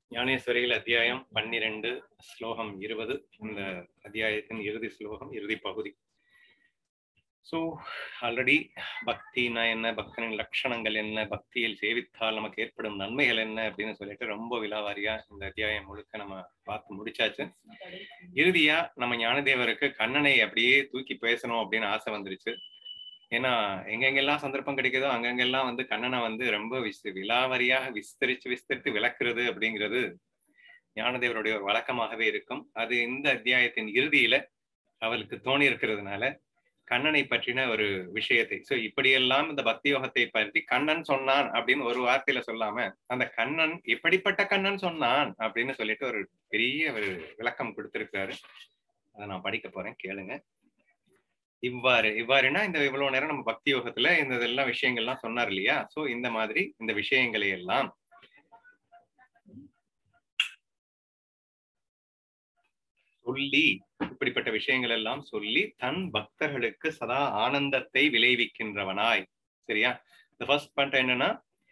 ஞானேஸ்வரியில் அத்தியாயம் பன்னிரெண்டு ஸ்லோகம் இருபது இந்த அத்தியாயத்தின் இறுதி ஸ்லோகம் இறுதி பகுதி ஸோ ஆல்ரெடி பக்தினா என்ன பக்தனின் லட்சணங்கள் என்ன பக்தியில் சேவித்தால் நமக்கு ஏற்படும் நன்மைகள் என்ன அப்படின்னு சொல்லிட்டு ரொம்ப விலாவாரியா இந்த அத்தியாயம் முழுக்க நம்ம பார்த்து முடிச்சாச்சு இறுதியா நம்ம ஞானதேவருக்கு கண்ணனை அப்படியே தூக்கி பேசணும் அப்படின்னு ஆசை வந்துருச்சு ஏன்னா எங்கெங்கெல்லாம் சந்தர்ப்பம் கிடைக்குதோ அங்கங்கெல்லாம் வந்து கண்ணனை வந்து ரொம்ப விஸ் விலாவரியாக விஸ்தரிச்சு விஸ்தரித்து விளக்குறது அப்படிங்கிறது ஞானதேவருடைய ஒரு வழக்கமாகவே இருக்கும் அது இந்த அத்தியாயத்தின் இறுதியில அவளுக்கு தோணி இருக்கிறதுனால கண்ணனை பற்றின ஒரு விஷயத்தை சோ இப்படியெல்லாம் இந்த பக்தி யோகத்தை பற்றி கண்ணன் சொன்னான் அப்படின்னு ஒரு வார்த்தையில சொல்லாம அந்த கண்ணன் எப்படிப்பட்ட கண்ணன் சொன்னான் அப்படின்னு சொல்லிட்டு ஒரு பெரிய ஒரு விளக்கம் கொடுத்திருக்காரு அதை நான் படிக்க போறேன் கேளுங்க இவ்வாறு இவ்வாறுனா இந்த இவ்வளவு நேரம் நம்ம பக்தி யோகத்துல இந்த இதெல்லாம் விஷயங்கள்லாம் சொன்னார் இல்லையா சோ இந்த மாதிரி இந்த விஷயங்களை எல்லாம் சொல்லி இப்படிப்பட்ட விஷயங்கள் எல்லாம் சொல்லி தன் பக்தர்களுக்கு சதா ஆனந்தத்தை விளைவிக்கின்றவனாய் சரியா இந்த ஃபர்ஸ்ட் பாயிண்ட் என்னன்னா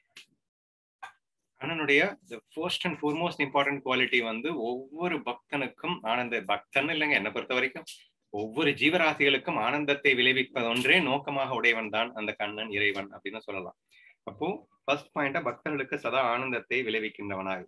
அண்ணனுடைய first and foremost important quality வந்து ஒவ்வொரு பக்தனுக்கும் ஆனந்த பக்தன் இல்லைங்க என்னை பொறுத்த வரைக்கும் ஒவ்வொரு ஜீவராசிகளுக்கும் ஆனந்தத்தை விளைவிப்பதொன்றே நோக்கமாக உடையவன் தான் அந்த கண்ணன் இறைவன் அப்படின்னு சொல்லலாம் அப்போ ஃபர்ஸ்ட் பாயிண்டா பக்தர்களுக்கு சதா ஆனந்தத்தை விளைவிக்கின்றவனாய்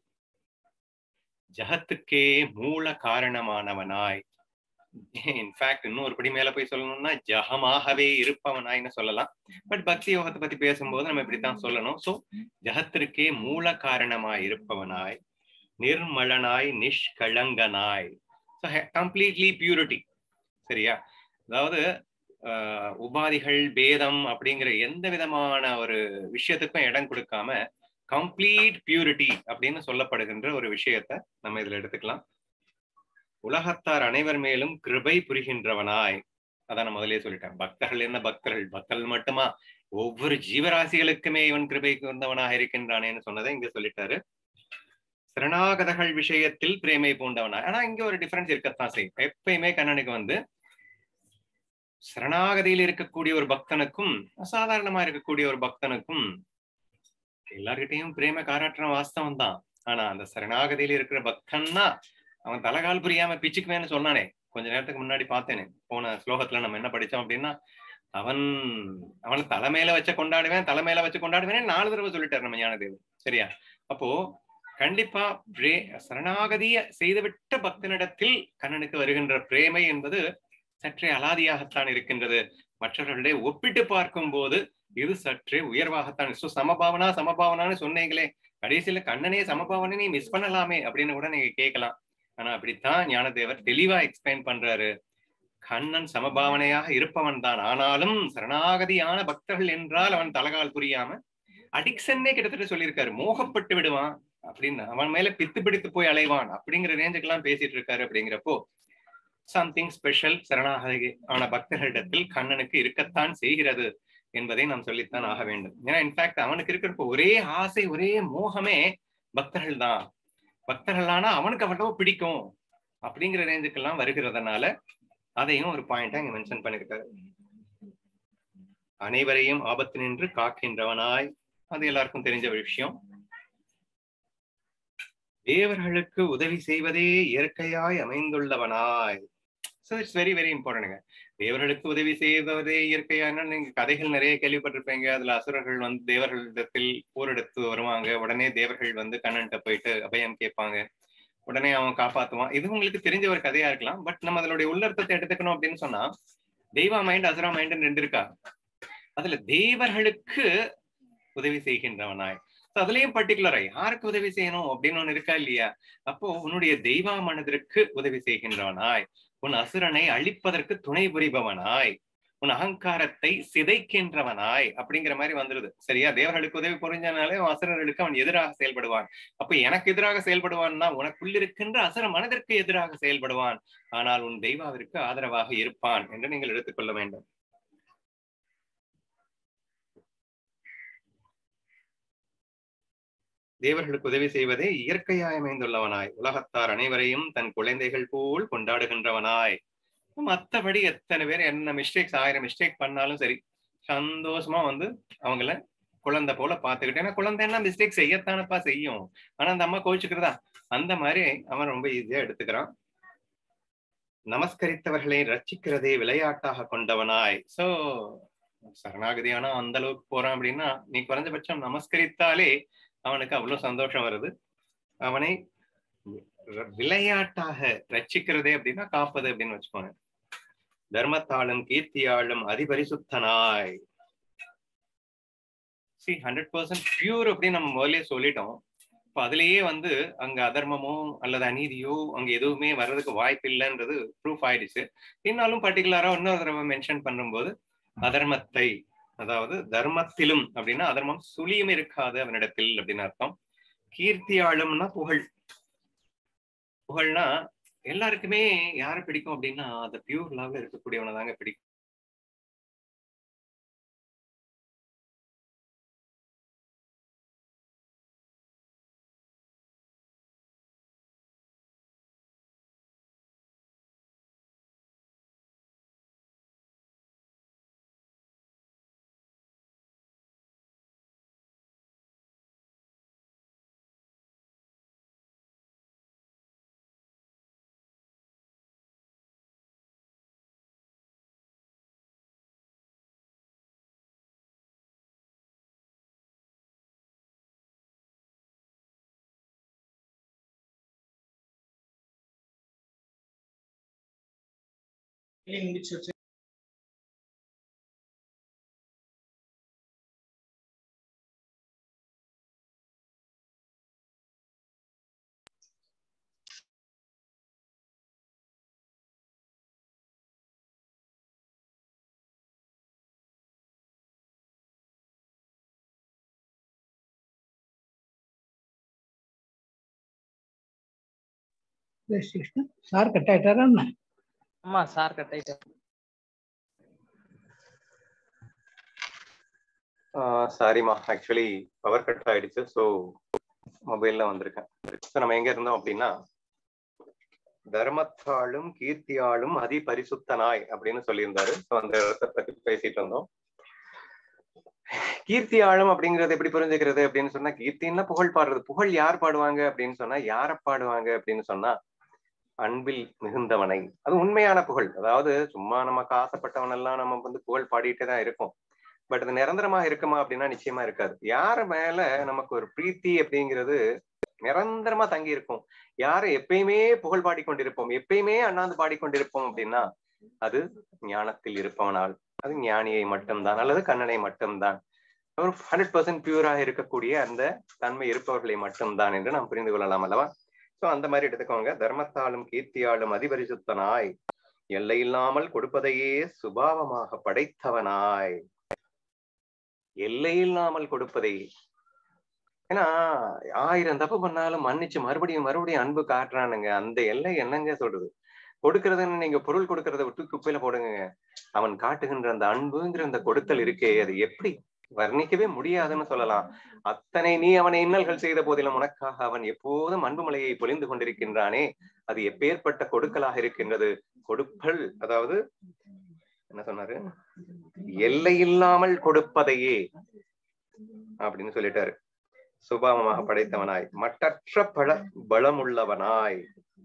ஜகத்துக்கே மூல காரணமானவனாய் இன்ஃபேக்ட் இன்னும் ஒரு படி மேல போய் சொல்லணும்னா ஜகமாகவே இருப்பவனாய்னு சொல்லலாம் பட் பக்தி யோகத்தை பத்தி பேசும்போது நம்ம இப்படித்தான் சொல்லணும் சோ ஜகத்திற்கே மூல காரணமாய் இருப்பவனாய் நிர்மலனாய் நிஷ்கலங்கனாய் கம்ப்ளீட்லி பியூரிட்டி சரியா அதாவது உபாதிகள் பேதம் அப்படிங்கிற எந்த விதமான ஒரு விஷயத்துக்கும் இடம் கொடுக்காம கம்ப்ளீட் பியூரிட்டி அப்படின்னு சொல்லப்படுகின்ற ஒரு விஷயத்த நம்ம இதுல எடுத்துக்கலாம் உலகத்தார் அனைவர் மேலும் கிருபை புரிகின்றவனாய் அதான் நான் முதலே சொல்லிட்டேன் பக்தர்கள் என்ன பக்தர்கள் பக்தர்கள் மட்டுமா ஒவ்வொரு ஜீவராசிகளுக்குமே இவன் கிருபைக்கு வந்தவனாக இருக்கின்றானேன்னு சொன்னதை இங்க சொல்லிட்டாரு சரணாகதகள் விஷயத்தில் பிரேமை பூண்டவனா ஆனா இங்க ஒரு டிஃபரன்ஸ் இருக்கத்தான் செய்யும் எப்பயுமே கண்ணனுக்கு வந்து சரணாகதியில் இருக்கக்கூடிய ஒரு பக்தனுக்கும் அசாதாரணமா இருக்கக்கூடிய ஒரு பக்தனுக்கும் எல்லார்கிட்டையும் பிரேம காராட்டுற வாஸ்தவம் தான் ஆனா அந்த சரணாகதியில இருக்கிற பக்தன்னா அவன் தலகால் புரியாம பிச்சுக்குவேன்னு சொன்னானே கொஞ்ச நேரத்துக்கு முன்னாடி பார்த்தேனே போன ஸ்லோகத்துல நம்ம என்ன படிச்சோம் அப்படின்னா அவன் அவன் தலைமையில வச்ச கொண்டாடுவேன் தலைமையில வச்சு கொண்டாடுவேன் நாலு தடவை சொல்லிட்டாரு நம்ம ஞானதேவன் சரியா அப்போ கண்டிப்பா பிரே சரணாகதிய செய்துவிட்ட பக்தனிடத்தில் கண்ணனுக்கு வருகின்ற பிரேமை என்பது சற்றே அலாதியாகத்தான் இருக்கின்றது மற்றவர்களுடைய ஒப்பிட்டு பார்க்கும் போது இது சற்றே உயர்வாகத்தான் சோ சமபாவனா சமபாவனான்னு சொன்னீங்களே கடைசியில கண்ணனே சமபாவனை மிஸ் பண்ணலாமே அப்படின்னு கூட நீங்க கேட்கலாம் ஆனா அப்படித்தான் ஞானதேவர் தெளிவா எக்ஸ்பிளைன் பண்றாரு கண்ணன் சமபாவனையாக இருப்பவன் தான் ஆனாலும் சரணாகதியான பக்தர்கள் என்றால் அவன் தலகால் புரியாம அடிக்ஷன்னே கிட்டத்தட்ட சொல்லியிருக்காரு மோகப்பட்டு விடுவான் அப்படின்னு அவன் மேல பித்து பிடித்து போய் அலைவான் அப்படிங்கிற ரேஞ்சுக்கு எல்லாம் பேசிட்டு இருக்காரு அப்படிங்கிறப்போ சம்திங் ஸ்பெஷல் சரணாகதி ஆன பக்தர்களிடத்தில் கண்ணனுக்கு இருக்கத்தான் செய்கிறது என்பதை நாம் சொல்லித்தான் ஆக வேண்டும் ஏன்னா இன்ஃபேக்ட் அவனுக்கு இருக்கிறப்ப ஒரே ஆசை ஒரே மோகமே பக்தர்கள் தான் பக்தர்களானா அவனுக்கு அவ்வளவு பிடிக்கும் அப்படிங்கிற ரேஞ்சுக்கெல்லாம் வருகிறதுனால அதையும் ஒரு பாயிண்டா இங்க மென்ஷன் பண்ணிருக்காரு அனைவரையும் ஆபத்து நின்று காக்கின்றவனாய் அது எல்லாருக்கும் தெரிஞ்ச ஒரு விஷயம் தேவர்களுக்கு உதவி செய்வதே இயற்கையாய் அமைந்துள்ளவனாய் ஸோ இட்ஸ் வெரி வெரி இம்பார்ட்டன்ட்ங்க தேவர்களுக்கு உதவி செய்வதே இயற்கையான நீங்க கதைகள் நிறைய கேள்விப்பட்டிருப்பீங்க அதுல அசுரர்கள் வந்து தேவர்களிடத்தில் போர் எடுத்து வருவாங்க உடனே தேவர்கள் வந்து கண்ணன்ட்ட போயிட்டு அபயம் கேட்பாங்க உடனே அவன் காப்பாத்துவான் இது உங்களுக்கு தெரிஞ்ச ஒரு கதையா இருக்கலாம் பட் நம்ம அதனுடைய உள்ளர்த்தத்தை எடுத்துக்கணும் அப்படின்னு சொன்னா தெய்வா மைண்ட் அசுரா மைண்ட் ரெண்டு இருக்கா அதுல தேவர்களுக்கு உதவி செய்கின்றவனாய் அதுலயும் பர்டிகுலரா யாருக்கு உதவி செய்யணும் அப்படின்னு ஒண்ணு இருக்கா இல்லையா அப்போ உன்னுடைய தெய்வா மனதிற்கு உதவி செய்கின்றவனாய் உன் அசுரனை அழிப்பதற்கு துணை புரிபவனாய் உன் அகங்காரத்தை சிதைக்கின்றவனாய் அப்படிங்கிற மாதிரி வந்துருது சரியா தேவர்களுக்கு உதவி புரிஞ்சனாலே அசுரர்களுக்கு அவன் எதிராக செயல்படுவான் அப்ப எனக்கு எதிராக செயல்படுவான்னா உனக்குள் இருக்கின்ற அசுர மனதிற்கு எதிராக செயல்படுவான் ஆனால் உன் தெய்வாவிற்கு ஆதரவாக இருப்பான் என்று நீங்கள் எடுத்துக்கொள்ள வேண்டும் தேவர்களுக்கு உதவி செய்வதே இயற்கையாய் அமைந்துள்ளவனாய் உலகத்தார் அனைவரையும் தன் குழந்தைகள் போல் கொண்டாடுகின்றவனாய் மத்தபடி எத்தனை பேர் என்ன மிஸ்டேக்ஸ் ஆயிரம் மிஸ்டேக் பண்ணாலும் சரி சந்தோஷமா வந்து அவங்கள குழந்தை போல பாத்துக்கிட்டு ஏன்னா குழந்தைன்னா மிஸ்டேக் செய்யத்தானப்பா செய்யும் ஆனா அந்த அம்மா கோவிச்சுக்கிறதா அந்த மாதிரி அவன் ரொம்ப ஈஸியா எடுத்துக்கிறான் நமஸ்கரித்தவர்களை ரட்சிக்கிறதே விளையாட்டாக கொண்டவனாய் சோ சரணாகதி ஆனா அந்த அளவுக்கு போறான் அப்படின்னா நீ குறைஞ்சபட்சம் நமஸ்கரித்தாலே அவனுக்கு அவ்வளவு சந்தோஷம் வருது அவனை விளையாட்டாக ரட்சிக்கிறதே அப்படின்னா காப்பது அப்படின்னு வச்சுக்கோங்க தர்மத்தாளும் கீர்த்தியாளும் அதிபரிசுத்தனாய் சி ஹண்ட்ரட் பர்சன்ட் பியூர் அப்படின்னு நம்ம முதல்லயே சொல்லிட்டோம் இப்போ அதுலயே வந்து அங்க அதர்மமோ அல்லது அநீதியோ அங்க எதுவுமே வர்றதுக்கு வாய்ப்பு இல்லைன்றது ப்ரூஃப் ஆயிடுச்சு இருந்தாலும் பர்டிகுலரா இன்னொரு தடவை மென்ஷன் பண்ணும்போது அதர்மத்தை அதாவது தர்மத்திலும் அப்படின்னா அதர்மம் சுழியும் இருக்காது அவனிடத்தில் அப்படின்னு அர்த்தம் கீர்த்தியாளும்னா புகழ் புகழ்னா எல்லாருக்குமே யாரை பிடிக்கும் அப்படின்னா அந்த பியூர் லவ்ல இருக்கக்கூடியவனை தாங்க பிடிக்கும் முடிச்சிருச்சு கிருஷ்ணன் சார் கட் ஆயிட்டாரா என்ன ஆமா சார் கட் ஆயிட்டாரு சாரிமா ஆக்சுவலி பவர் கட் ஆயிடுச்சு ஸோ மொபைல்ல வந்திருக்கேன் ஸோ நம்ம எங்க இருந்தோம் அப்படின்னா தர்மத்தாளும் கீர்த்தியாளும் அதி பரிசுத்தனாய் அப்படின்னு சொல்லியிருந்தாரு ஸோ அந்த இடத்தை பத்தி பேசிட்டு இருந்தோம் கீர்த்தி ஆழம் அப்படிங்கறது எப்படி புரிஞ்சுக்கிறது அப்படின்னு சொன்னா கீர்த்தின்னா புகழ் பாடுறது புகழ் யார் பாடுவாங்க அப்படின்னு சொன்னா யார பாடுவாங்க அப்படின்னு சொன்னா அன்பில் மிகுந்தவனை அது உண்மையான புகழ் அதாவது சும்மா நமக்கு ஆசைப்பட்டவன் எல்லாம் நம்ம வந்து புகழ் பாடிட்டே தான் இருக்கும் பட் அது நிரந்தரமா இருக்குமா அப்படின்னா நிச்சயமா இருக்காது யார மேல நமக்கு ஒரு பிரீத்தி அப்படிங்கிறது நிரந்தரமா தங்கி இருக்கும் யாரை எப்பயுமே புகழ் பாடிக்கொண்டிருப்போம் எப்பயுமே அண்ணாந்து பாடிக்கொண்டிருப்போம் அப்படின்னா அது ஞானத்தில் இருப்பவனால் அது ஞானியை மட்டும்தான் அல்லது கண்ணனை மட்டும்தான் ஒரு ஹண்ட்ரட் பர்சன்ட் பியூராக இருக்கக்கூடிய அந்த தன்மை இருப்பவர்களை மட்டும்தான் என்று நாம் புரிந்து கொள்ளலாம் அல்லவா சோ அந்த மாதிரி எடுத்துக்கோங்க தர்மத்தாலும் கீர்த்தியாலும் அதிபரிசுத்தனாய் எல்லையில்லாமல் கொடுப்பதையே சுபாவமாக படைத்தவனாய் எல்லையில்லாமல் கொடுப்பதை ஏன்னா ஆயிரம் தப்பு பண்ணாலும் மன்னிச்சு மறுபடியும் மறுபடியும் அன்பு காட்டுறானுங்க அந்த எல்லை என்னங்க சொல்றது கொடுக்கறதுன்னு நீங்க பொருள் கொடுக்கறத விட்டு குப்பையில போடுங்க அவன் காட்டுகின்ற அந்த அன்புங்கிற அந்த கொடுத்தல் இருக்கே அது எப்படி வர்ணிக்கவே முடியாதுன்னு சொல்லலாம் அத்தனை நீ அவனை இன்னல்கள் செய்த போதிலும் உனக்காக அவன் எப்போதும் அன்பு மலையை பொழிந்து கொண்டிருக்கின்றானே அது எப்பேற்பட்ட கொடுக்கலாக இருக்கின்றது கொடுப்பல் அதாவது என்ன சொன்னாரு எல்லை இல்லாமல் கொடுப்பதையே அப்படின்னு சொல்லிட்டாரு சுபாவமாக படைத்தவனாய் மட்டற்ற பல பலமுள்ளவனாய்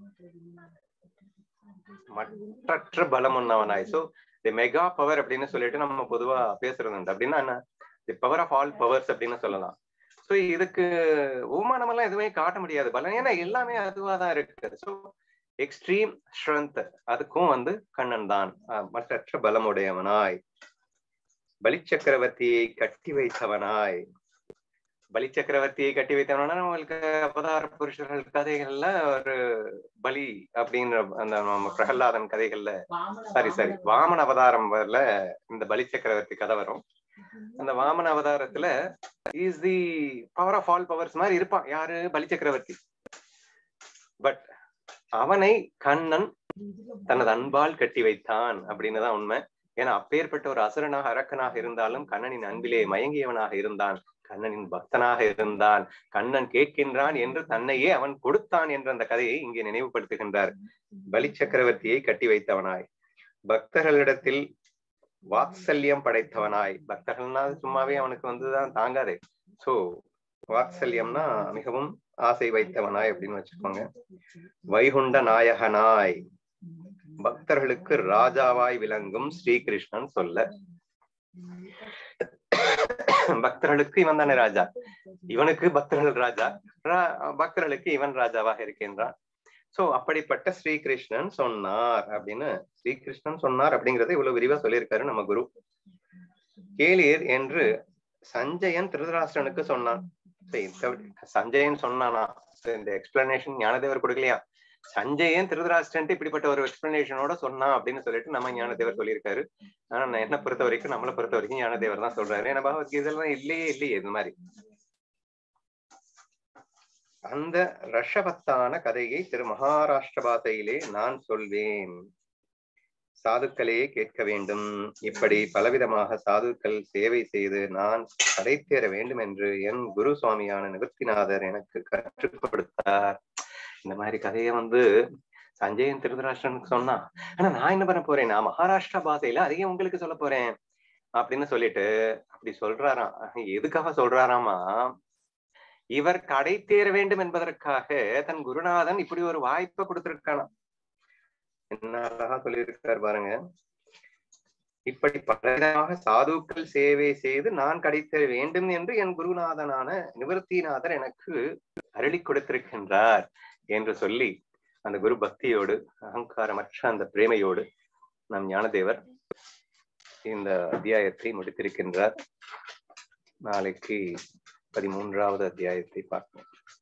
மற்றற்ற பலம் உள்ளவனாய் சோ தி மெகா பவர் அப்படின்னு சொல்லிட்டு நம்ம பொதுவா பேசுறது உண்டு அப்படின்னா என்ன the power of all powers அப்படின்னு சொல்லலாம் சோ இதுக்கு உமானம் எல்லாம் எதுவுமே காட்ட முடியாது பலம் ஏன்னா எல்லாமே அதுவா தான் இருக்கு சோ எக்ஸ்ட்ரீம் ஸ்ட்ரென்த் அதுக்கும் வந்து கண்ணன் தான் மற்றற்ற பலமுடையவனாய் பலி சக்கரவர்த்தியை கட்டி வைத்தவனாய் பலி சக்கரவர்த்தியை கட்டி வைத்தவனா நம்மளுக்கு அவதார புருஷர்கள் கதைகள்ல ஒரு பலி அப்படின்ற அந்த நம்ம பிரகலாதன் கதைகள்ல சாரி சாரி வாமன அவதாரம் வரல இந்த பலி சக்கரவர்த்தி கதை வரும் அந்த வாமன அவதாரத்துல is the power of all powers மாதிரி இருப்பான் யாரு பலி சக்கரவர்த்தி பட் அவனை கண்ணன் தனது அன்பால் கட்டி வைத்தான் அப்படின்னு தான் உண்மை ஏன்னா அப்பேற்பட்ட ஒரு அசுரனாக அரக்கனாக இருந்தாலும் கண்ணனின் அன்பிலே மயங்கியவனாக இருந்தான் கண்ணனின் பக்தனாக இருந்தான் கண்ணன் கேட்கின்றான் என்று தன்னையே அவன் கொடுத்தான் என்ற அந்த கதையை இங்கே நினைவுபடுத்துகின்றார் பலி சக்கரவர்த்தியை கட்டி வைத்தவனாய் பக்தர்களிடத்தில் வாத்சல்யம் படைத்தவனாய் பக்தர்கள்னா சும்மாவே அவனுக்கு வந்துதான் தாங்காதே சோ வாத்சல்யம்னா மிகவும் ஆசை வைத்தவனாய் அப்படின்னு வச்சுக்கோங்க வைகுண்ட நாயகனாய் பக்தர்களுக்கு ராஜாவாய் விளங்கும் ஸ்ரீகிருஷ்ணன் சொல்ல பக்தர்களுக்கு இவன் தானே ராஜா இவனுக்கு பக்தர்கள் ராஜா ரா- பக்தர்களுக்கு இவன் ராஜாவாக இருக்கின்றான் சோ அப்படிப்பட்ட ஸ்ரீகிருஷ்ணன் சொன்னார் அப்படின்னு ஸ்ரீகிருஷ்ணன் சொன்னார் அப்படிங்கறத இவ்வளவு விரிவா சொல்லியிருக்காரு நம்ம குரு கேளீர் என்று சஞ்சயன் திருதராஷ்டிரனுக்கு சொன்னான் சரி, இந்த- சஞ்சயன் சொன்னானா சரி, இந்த எக்ஸ்பிளனேஷன் ஞானதேவர் கொடுக்கலையா சஞ்சயன் திருதராஷ்டிரன்ட்டு இப்படிப்பட்ட ஒரு எக்ஸ்பிளனேஷனோட சொன்னான் அப்படின்னு சொல்லிட்டு நம்ம ஞானதேவர் சொல்லியிருக்காரு ஆனா நான் என்ன பொறுத்த வரைக்கும் நம்மளை பொறுத்த வரைக்கும் ஞானதேவர் தான் சொல்றாரு ஏன்னா பகவத்கீதைலாம் இல்லையே இல்லையே இது மாதிரி அந்த ரஷபத்தான கதையை திரு மகாராஷ்டிர பாதையிலே நான் சொல்வேன் சாதுக்களே கேட்க வேண்டும் இப்படி பலவிதமாக சாதுக்கள் சேவை செய்து நான் கடைத்தேற வேண்டும் என்று என் குரு சுவாமியான நிவர்த்திநாதர் எனக்கு கற்றுக் கொடுத்தார் இந்த மாதிரி கதையை வந்து சஞ்சயன் திருதராஷ்டிரனுக்கு சொன்னான் ஆனா நான் என்ன பண்ண போறேன் நான் மகாராஷ்டிரா பாதையில அதையே உங்களுக்கு சொல்ல போறேன் அப்படின்னு சொல்லிட்டு அப்படி சொல்றாராம் எதுக்காக சொல்றாராமா இவர் கடை தேர வேண்டும் என்பதற்காக தன் குருநாதன் இப்படி ஒரு வாய்ப்பை கொடுத்திருக்கானாம் என்ன அழகா சொல்லியிருக்காரு பாருங்க இப்படி பலவிதமாக சாதுக்கள் சேவை செய்து நான் கிடைத்தர வேண்டும் என்று என் குருநாதனான நிவர்த்திநாதர் எனக்கு அருளி கொடுத்திருக்கின்றார் என்று சொல்லி அந்த குரு பக்தியோடு அகங்காரமற்ற அந்த பிரேமையோடு நம் ஞானதேவர் இந்த அத்தியாயத்தை முடித்திருக்கின்றார் நாளைக்கு பதிமூன்றாவது அத்தியாயத்தை பார்ப்போம்